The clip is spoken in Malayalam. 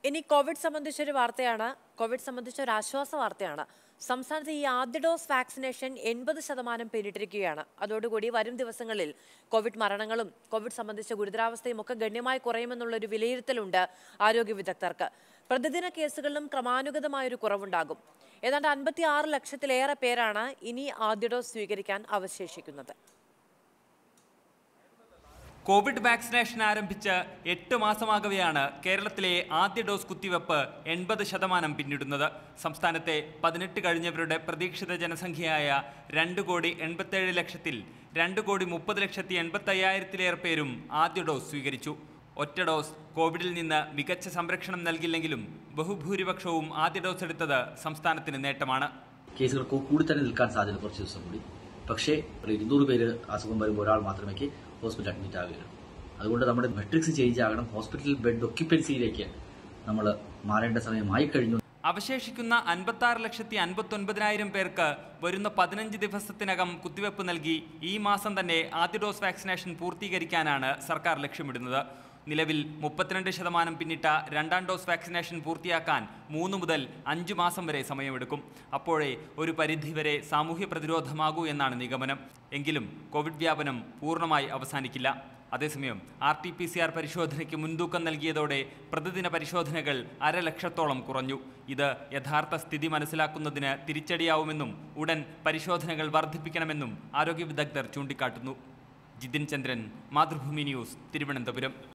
ഇനി കോവിഡ് സംബന്ധിച്ചൊരു വാർത്തയാണ് കോവിഡ് സംബന്ധിച്ച ഒരു ആശ്വാസ വാർത്തയാണ് സംസ്ഥാനത്ത് ഈ ആദ്യ ഡോസ് വാക്സിനേഷൻ എൺപത് ശതമാനം പിന്നിട്ടിരിക്കുകയാണ് അതോടുകൂടി വരും ദിവസങ്ങളിൽ കോവിഡ് മരണങ്ങളും കോവിഡ് സംബന്ധിച്ച ഗുരുതരാവസ്ഥയും ഒക്കെ ഗണ്യമായി കുറയുമെന്നുള്ളൊരു വിലയിരുത്തലുണ്ട് ആരോഗ്യ വിദഗ്ധർക്ക് പ്രതിദിന കേസുകളിലും ക്രമാനുഗതമായൊരു കുറവുണ്ടാകും ഏതാണ്ട് അൻപത്തി ആറ് ലക്ഷത്തിലേറെ പേരാണ് ഇനി ആദ്യ ഡോസ് സ്വീകരിക്കാൻ അവശേഷിക്കുന്നത് കോവിഡ് വാക്സിനേഷൻ ആരംഭിച്ച് എട്ട് മാസമാകവെയാണ് കേരളത്തിലെ ആദ്യ ഡോസ് കുത്തിവെപ്പ് എൺപത് ശതമാനം പിന്നിടുന്നത് സംസ്ഥാനത്തെ പതിനെട്ട് കഴിഞ്ഞവരുടെ പ്രതീക്ഷിത ജനസംഖ്യയായ രണ്ട് കോടി എൺപത്തേഴ് ലക്ഷത്തിൽ രണ്ട് കോടി മുപ്പത് ലക്ഷത്തി എൺപത്തയ്യായിരത്തിലേറെ പേരും ആദ്യ ഡോസ് സ്വീകരിച്ചു ഒറ്റ ഡോസ് കോവിഡിൽ നിന്ന് മികച്ച സംരക്ഷണം നൽകില്ലെങ്കിലും ബഹുഭൂരിപക്ഷവും ആദ്യ ഡോസ് എടുത്തത് സംസ്ഥാനത്തിന് നേട്ടമാണ് കേസുകൾ കൂ- കൂടി തന്നെ നിൽക്കാൻ സാധ്യത കുറച്ച് ദിവസം കൂടി പക്ഷേ ഒരു ഇരുന്നൂറ് പേര് അസുഖം വരുമ്പോൾ ഒരാൾ മാത്രമേ ഹോസ്പിറ്റൽ അഡ്മിറ്റ് ആവുകയുള്ളൂ അതുകൊണ്ട് നമ്മുടെ മെട്രിക്സ് ചേഞ്ച് ആകണം ഹോസ്പിറ്റൽ ബെഡ് ഒക്യുപ്പൻസിയിലേക്ക് നമ്മൾ മാറേണ്ട സമയമായി കഴിഞ്ഞു അവശേഷിക്കുന്ന അൻപത്താറ് ലക്ഷത്തി അൻപത്തൊൻപതിനായിരം പേർക്ക് വരുന്ന പതിനഞ്ച് ദിവസത്തിനകം കുത്തിവെപ്പ് നൽകി ഈ മാസം തന്നെ ആദ്യ ഡോസ് വാക്സിനേഷൻ പൂർത്തീകരിക്കാനാണ് സർക്കാർ ലക്ഷ്യമിടുന്നത് നിലവിൽ മുപ്പത്തിരണ്ട് ശതമാനം പിന്നിട്ട രണ്ടാം ഡോസ് വാക്സിനേഷൻ പൂർത്തിയാക്കാൻ മൂന്ന് മുതൽ അഞ്ച് മാസം വരെ സമയമെടുക്കും അപ്പോഴേ ഒരു പരിധിവരെ സാമൂഹ്യ പ്രതിരോധമാകൂ എന്നാണ് നിഗമനം എങ്കിലും കോവിഡ് വ്യാപനം പൂർണ്ണമായി അവസാനിക്കില്ല അതേസമയം R T P C R പരിശോധനയ്ക്ക് മുൻതൂക്കം നൽകിയതോടെ പ്രതിദിന പരിശോധനകൾ അരലക്ഷത്തോളം കുറഞ്ഞു ഇത് യഥാർത്ഥ സ്ഥിതി മനസ്സിലാക്കുന്നതിന് തിരിച്ചടിയാവുമെന്നും ഉടൻ പരിശോധനകൾ വർദ്ധിപ്പിക്കണമെന്നും ആരോഗ്യ വിദഗ്ധർ ചൂണ്ടിക്കാട്ടുന്നു ജിതിൻ ചന്ദ്രൻ മാതൃഭൂമി ന്യൂസ് തിരുവനന്തപുരം